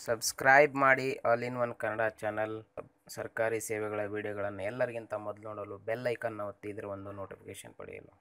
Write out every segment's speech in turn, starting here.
subscribe ಮಾಡಿ all in one Kannada channel ಸರ್ಕಾರಿ ಸೇವೆಗಳ ವಿಡಿಯೋಗಳನ್ನು ಎಲ್ಲರಿಗಿಂತ ಮೊದಲು ನೋಡಲು ಬೆಲ್ ಐಕನ್ನ ಒತ್ತಿ ಇದರ ಒಂದು ನೋಟಿಫಿಕೇಶನ್ ಪಡೆಯಲು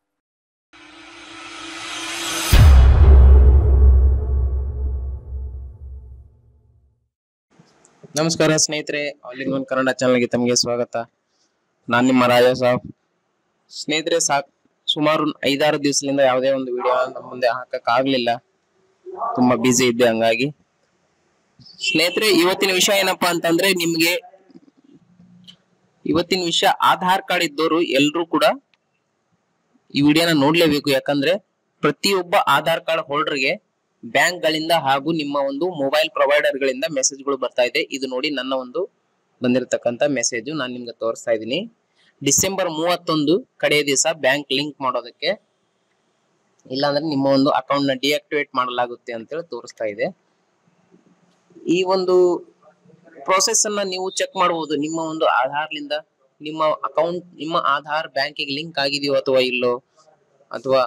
ನಮಸ್ಕಾರ ಸ್ನೇಹಿತರೆ ಆಲ್ ಇನ್ ಒನ್ ಕನ್ನಡ ಚಾನಲ್ಗೆ ತಮಗೆ ಸ್ವಾಗತ ನಾನು ನಿಮ್ಮ ರಾಜಾ ಸಾಬ್ ಸ್ನೇಹಿತರೆ ಸಾಕ್ ಸುಮಾರು ಐದಾರು ದಿವಸದಿಂದ ಯಾವುದೇ ಒಂದು ವಿಡಿಯೋ ನಮ್ಮ ಮುಂದೆ ಹಾಕಕ್ ಆಗ್ಲಿಲ್ಲ ತುಂಬಾ ಬ್ಯುಸಿ ಇದ್ದೆ ಹಂಗಾಗಿ ಸ್ನೇಹಿತರೆ ಇವತ್ತಿನ ವಿಷಯ ಏನಪ್ಪಾ ಅಂತಂದ್ರೆ ನಿಮ್ಗೆ ಇವತ್ತಿನ ವಿಷಯ ಆಧಾರ್ ಕಾರ್ಡ್ ಇದ್ದವರು ಎಲ್ರೂ ಕೂಡ ಈ ವಿಡಿಯೋನ ನೋಡ್ಲೇಬೇಕು ಯಾಕಂದ್ರೆ ಪ್ರತಿಯೊಬ್ಬ ಆಧಾರ್ ಕಾರ್ಡ್ ಹೋಲ್ಡರ್ಗೆ ಬ್ಯಾಂಕ್ ಗಳಿಂದ ಹಾಗೂ ನಿಮ್ಮ ಒಂದು ಮೊಬೈಲ್ ಪ್ರೊವೈಡರ್ ಗಳಿಂದ ಮೆಸೇಜ್ಗಳು ಬರ್ತಾ ಇದೆ ಇದು ನೋಡಿ ನನ್ನ ಒಂದು ಬಂದಿರತಕ್ಕಂತ ಮೆಸೇಜ್ ನಾನು ನಿಮ್ಗೆ ತೋರಿಸ್ತಾ ಇದ್ದೀನಿ ಡಿಸೆಂಬರ್ ಮೂವತ್ತೊಂದು ಕಡೆಯ ದಿವಸ ಬ್ಯಾಂಕ್ ಲಿಂಕ್ ಮಾಡೋದಕ್ಕೆ ಇಲ್ಲಾಂದ್ರೆ ನಿಮ್ಮ ಒಂದು ಅಕೌಂಟ್ ನ ಡಿಆಕ್ಟಿವೇಟ್ ಮಾಡಲಾಗುತ್ತೆ ಅಂತೇಳಿ ತೋರಿಸ್ತಾ ಇದೆ ಈ ಒಂದು ಪ್ರೋಸೆಸ್ ಅನ್ನ ನೀವು ಚೆಕ್ ಮಾಡಬಹುದು ನಿಮ್ಮ ಒಂದು ಆಧಾರ್ಲಿಂದ ನಿಮ್ಮ ಅಕೌಂಟ್ ನಿಮ್ಮ ಆಧಾರ್ ಬ್ಯಾಂಕಿಗೆ ಲಿಂಕ್ ಆಗಿದೆಯೋ ಅಥವಾ ಇಲ್ಲೋ ಅಥವಾ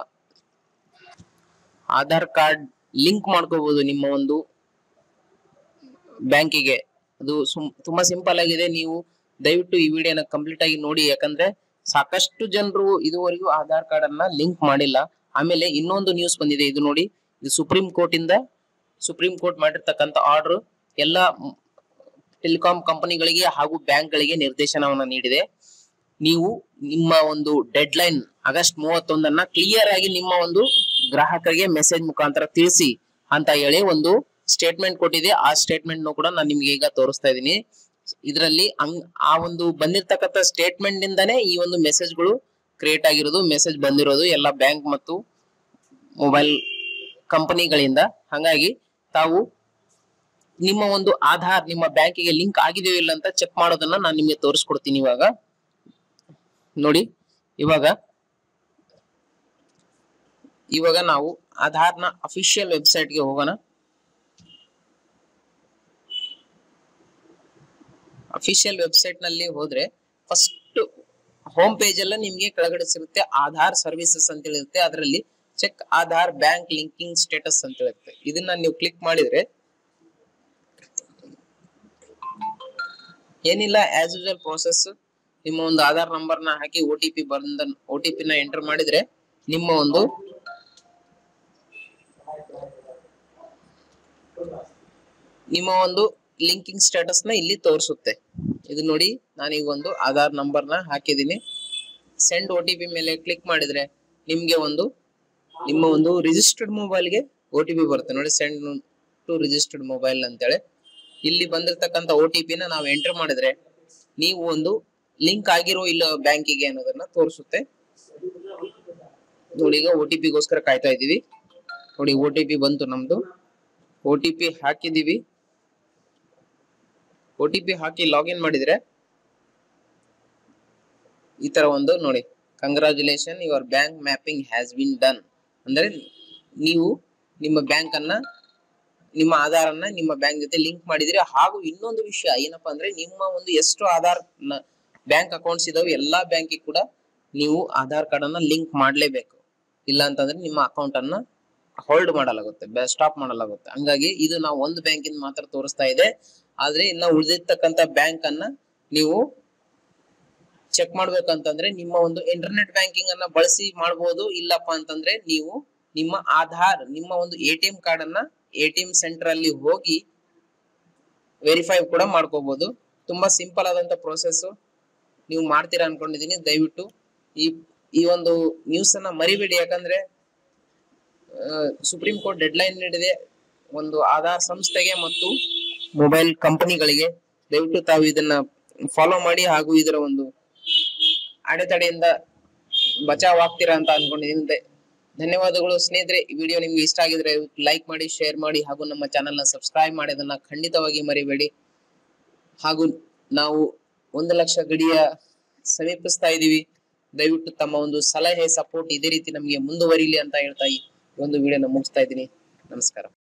ಆಧಾರ್ ಕಾರ್ಡ್ ಲಿಂಕ್ ಮಾಡ್ಕೋಬಹುದು ನಿಮ್ಮ ಒಂದು ಬ್ಯಾಂಕಿಗೆ ಅದು ಸುಮ್- ತುಂಬಾ ಸಿಂಪಲ್ ಆಗಿದೆ ನೀವು ದಯವಿಟ್ಟು ಈ ವಿಡಿಯೋನ ಕಂಪ್ಲೀಟ್ ಆಗಿ ನೋಡಿ ಯಾಕಂದ್ರೆ ಸಾಕಷ್ಟು ಜನರು ಇದುವರೆಗೂ ಆಧಾರ್ ಕಾರ್ಡ್ ಅನ್ನ ಲಿಂಕ್ ಮಾಡಿಲ್ಲ ಆಮೇಲೆ ಇನ್ನೊಂದು ನ್ಯೂಸ್ ಬಂದಿದೆ ಇದು ನೋಡಿ ಇದು ಸುಪ್ರೀಂ ಕೋರ್ಟ್ ಇಂದ ಸುಪ್ರೀಂ ಕೋರ್ಟ್ ಮಾಡಿರ್ತಕ್ಕಂಥ ಆರ್ಡರ್ ಎಲ್ಲ ಟೆಲಿಕಾಂ ಕಂಪನಿಗಳಿಗೆ ಹಾಗೂ ಬ್ಯಾಂಕ್ ಗಳಿಗೆ ನಿರ್ದೇಶನವನ್ನ ನೀಡಿದೆ ನೀವು ನಿಮ್ಮ ಒಂದು ಡೆಡ್ ಲೈನ್ ಆಗಸ್ಟ್ ಮೂವತ್ತೊಂದನ್ನ ಕ್ಲಿಯರ್ ಆಗಿ ನಿಮ್ಮ ಒಂದು ಗ್ರಾಹಕರಿಗೆ ಮೆಸೇಜ್ ಮುಖಾಂತರ ತಿಳಿಸಿ ಅಂತ ಹೇಳಿ ಒಂದು ಸ್ಟೇಟ್ಮೆಂಟ್ ಕೊಟ್ಟಿದೆ ಆ ಸ್ಟೇಟ್ಮೆಂಟ್ ಕೂಡ ನಾನು ನಿಮ್ಗೆ ಈಗ ತೋರಿಸ್ತಾ ಇದ್ದೀನಿ ಇದರಲ್ಲಿ ಆ ಒಂದು ಬಂದಿರ್ತಕ್ಕಂಥ ಸ್ಟೇಟ್ಮೆಂಟ್ ನಿಂದಾನೇ ಈ ಒಂದು ಮೆಸೇಜ್ಗಳು ಕ್ರಿಯೇಟ್ ಆಗಿರೋದು ಮೆಸೇಜ್ ಬಂದಿರೋದು ಎಲ್ಲ ಬ್ಯಾಂಕ್ ಮತ್ತು ಮೊಬೈಲ್ ಕಂಪನಿಗಳಿಂದ ಹಾಗಾಗಿ ತಾವು ನಿಮ್ಮ ಒಂದು ಆಧಾರ್ ನಿಮ್ಮ ಬ್ಯಾಂಕಿಗೆ ಲಿಂಕ್ ಆಗಿದೆಯೋ ಇಲ್ಲ ಅಂತ ಚೆಕ್ ಮಾಡೋದನ್ನ ನಾನು ನಿಮ್ಗೆ ತೋರಿಸ್ಕೊಡ್ತೀನಿ ಇವಾಗ ನೋಡಿ ಇವಾಗ ಇವಾಗ ನಾವು ಆಧಾರ್ನ ಅಫಿಷಿಯಲ್ ವೆಬ್ಸೈಟ್ಗೆ ಹೋಗೋಣ ಅಫಿಷಿಯಲ್ ವೆಬ್ಸೈಟ್ ನಲ್ಲಿ ಹೋದ್ರೆ ಫಸ್ಟ್ ಹೋಮ್ ಪೇಜ್ ಎಲ್ಲ ನಿಮ್ಗೆ ಕೆಳಗಡೆ ಸಿಗುತ್ತೆ ಆಧಾರ್ ಸರ್ವಿಸಸ್ ಅಂತ ಹೇಳಿರುತ್ತೆ ಅದರಲ್ಲಿ check Aadhaar bank linking status ಅಂತ ಹೇಳುತ್ತೆ ಇದನ್ನ ನೀವು ಕ್ಲಿಕ್ ಮಾಡಿದ್ರೆ ಏನಿಲ್ಲ ಆಸ್ ಯೂಶಲ್ ಪ್ರೋಸೆಸ್ ನಿಮ್ಮ ಒಂದು ಆಧಾರ್ ನಂಬರ್ ನ ಹಾಕಿ ಒ ಟಿ ಪಿ ಬಂದ ಒ ಟಿ ಪಿ ನ ಎಂಟರ್ ಮಾಡಿದ್ರೆ ನಿಮ್ಮ ಒಂದು ನಿಮ್ಮ ಒಂದು ಲಿಂಕಿಂಗ್ ಸ್ಟೇಟಸ್ ನ ಇಲ್ಲಿ ತೋರಿಸುತ್ತೆ ಇದು ನೋಡಿ ನಾನೀಗ ಒಂದು ಆಧಾರ್ ನಂಬರ್ ನ ಹಾಕಿದ್ದೀನಿ ಸೆಂಡ್ ಒ ಟಿ ಪಿ ಮೇಲೆ ಕ್ಲಿಕ್ ಮಾಡಿದ್ರೆ ನಿಮ್ಗೆ ಒಂದು ನಿಮ್ಮ ಒಂದು ರಿಜಿಸ್ಟರ್ಡ್ ಮೊಬೈಲ್ಗೆ ಒ ಟಿ ಪಿ ಬರುತ್ತೆ ನೋಡಿ ಸೆಂಡ್ ಟು ರಿಜಿಸ್ಟರ್ಡ್ ಮೊಬೈಲ್ ಅಂತೇಳಿ ಇಲ್ಲಿ ಬಂದಿರತಕ್ಕಂತ ಒ ಟಿ ಪಿನ ನಾವು ಎಂಟರ್ ಮಾಡಿದ್ರೆ ನೀವು ಒಂದು ಲಿಂಕ್ ಆಗಿರೋ ಇಲ್ಲ ಬ್ಯಾಂಕಿಗೆ ಅನ್ನೋದನ್ನ ತೋರಿಸುತ್ತೆ ನೋಡಿ ಈಗ ಒ ಟಿ ಪಿಗೋಸ್ಕರ ಕಾಯ್ತಾ ಇದೀವಿ ನೋಡಿ ಒ ಟಿ ಪಿ ಬಂತು ನಮ್ದು ಒ ಟಿ ಪಿ ಹಾಕಿದೀವಿ ಒ ಟಿ ಪಿ ಹಾಕಿ ಲಾಗಿನ್ ಮಾಡಿದ್ರೆ ಈ ತರ ಒಂದು ನೋಡಿ congratulation your bank mapping has been done ಅಂದ್ರೆ ನೀವು ನಿಮ್ಮ ಬ್ಯಾಂಕ್ ಅನ್ನ ನಿಮ್ಮ ಆಧಾರ್ ಅನ್ನ ನಿಮ್ಮ ಬ್ಯಾಂಕ್ ಜೊತೆ ಲಿಂಕ್ ಮಾಡಿದ್ರೆ ಹಾಗೂ ಇನ್ನೊಂದು ವಿಷಯ ಏನಪ್ಪಾ ಅಂದ್ರೆ ನಿಮ್ಮ ಒಂದು ಎಷ್ಟು ಆಧಾರ್ ಬ್ಯಾಂಕ್ ಅಕೌಂಟ್ಸ್ ಇದಾವೆ ಎಲ್ಲಾ ಬ್ಯಾಂಕಿಗೆ ಕೂಡ ನೀವು ಆಧಾರ್ ಕಾರ್ಡ್ ಅನ್ನ ಲಿಂಕ್ ಮಾಡ್ಲೇಬೇಕು ಇಲ್ಲ ಅಂತಂದ್ರೆ ನಿಮ್ಮ ಅಕೌಂಟ್ ಅನ್ನ ಹೋಲ್ಡ್ ಮಾಡಲಾಗುತ್ತೆ ಸ್ಟಾಪ್ ಮಾಡಲಾಗುತ್ತೆ ಹಂಗಾಗಿ ಇದು ನಾವು ಒಂದು ಬ್ಯಾಂಕಿಂದ ಮಾತ್ರ ತೋರಿಸ್ತಾ ಇದೆ ಆದ್ರೆ ಇನ್ನ ಉಳಿದಿರ್ತಕ್ಕಂತ ಬ್ಯಾಂಕ್ ಅನ್ನ ನೀವು ಚೆಕ್ ಮಾಡ್ಬೇಕಂತಂದ್ರೆ ನಿಮ್ಮ ಒಂದು ಇಂಟರ್ನೆಟ್ ಬ್ಯಾಂಕಿಂಗ್ ಅನ್ನ ಬಳಸಿ ಮಾಡಬಹುದು ಇಲ್ಲಪ್ಪ ಅಂತಂದ್ರೆ ನೀವು ನಿಮ್ಮ ಆಧಾರ್ ನಿಮ್ಮ ಒಂದು ಎ ಟಿ ಎಂ ಕಾರ್ಡ್ ಅನ್ನ ಎ ಟಿ ಎಂ ಸೆಂಟರ್ ಅಲ್ಲಿ ಹೋಗಿ ವೆರಿಫೈ ಕೂಡ ಮಾಡ್ಕೋಬಹುದು ತುಂಬಾ ಸಿಂಪಲ್ ಆದಂತ ಪ್ರೋಸೆಸ್ ನೀವು ಮಾಡ್ತೀರಾ ಅನ್ಕೊಂಡಿದೀನಿ ದಯವಿಟ್ಟು ಈ ಈ ಒಂದು ನ್ಯೂಸ್ ಅನ್ನ ಮರಿಬೇಡಿ ಯಾಕಂದ್ರೆ ಸುಪ್ರೀಂ ಕೋರ್ಟ್ ಡೆಡ್ ಲೈನ್ ನೀಡಿದೆ ಒಂದು ಆಧಾರ್ ಸಂಸ್ಥೆಗೆ ಮತ್ತು ಮೊಬೈಲ್ ಕಂಪನಿಗಳಿಗೆ ದಯವಿಟ್ಟು ತಾವು ಇದನ್ನ ಫಾಲೋ ಮಾಡಿ ಹಾಗೂ ಇದರ ಒಂದು ಅಡೆತಡೆಯಿಂದ ಬಚಾವ್ ಆಗ್ತೀರಾ ಅಂತ ಅನ್ಕೊಂಡಿದ್ದೀನಿ ದ- ಧನ್ಯವಾದಗಳು ಸ್ನೇಹಿತರೆ ಈ ವಿಡಿಯೋ ನಿಮ್ಗೆ ಇಷ್ಟ ಆಗಿದ್ರೆ ಲೈಕ್ ಮಾಡಿ ಶೇರ್ ಮಾಡಿ ಹಾಗೂ ನಮ್ಮ ಚಾನೆಲ್ ನ ಸಬ್ಸ್ಕ್ರೈಬ್ ಮಾಡಿ ಅದನ್ನ ಖಂಡಿತವಾಗಿ ಮರಿಬೇಡಿ ಹಾಗೂ ನಾವು ಒಂದು ಲಕ್ಷ ಗಡಿಯ ಸಮೀಪಿಸ್ತಾ ಇದೀವಿ ದಯವಿಟ್ಟು ತಮ್ಮ ಒಂದು ಸಲಹೆ ಸಪೋರ್ಟ್ ಇದೇ ರೀತಿ ನಮಗೆ ಮುಂದುವರಿಲಿ ಅಂತ ಹೇಳ್ತಾ ಈ ಒಂದು ವಿಡಿಯೋನ ಮುಗಿಸ್ತಾ ಇದ್ದೀನಿ ನಮಸ್ಕಾರ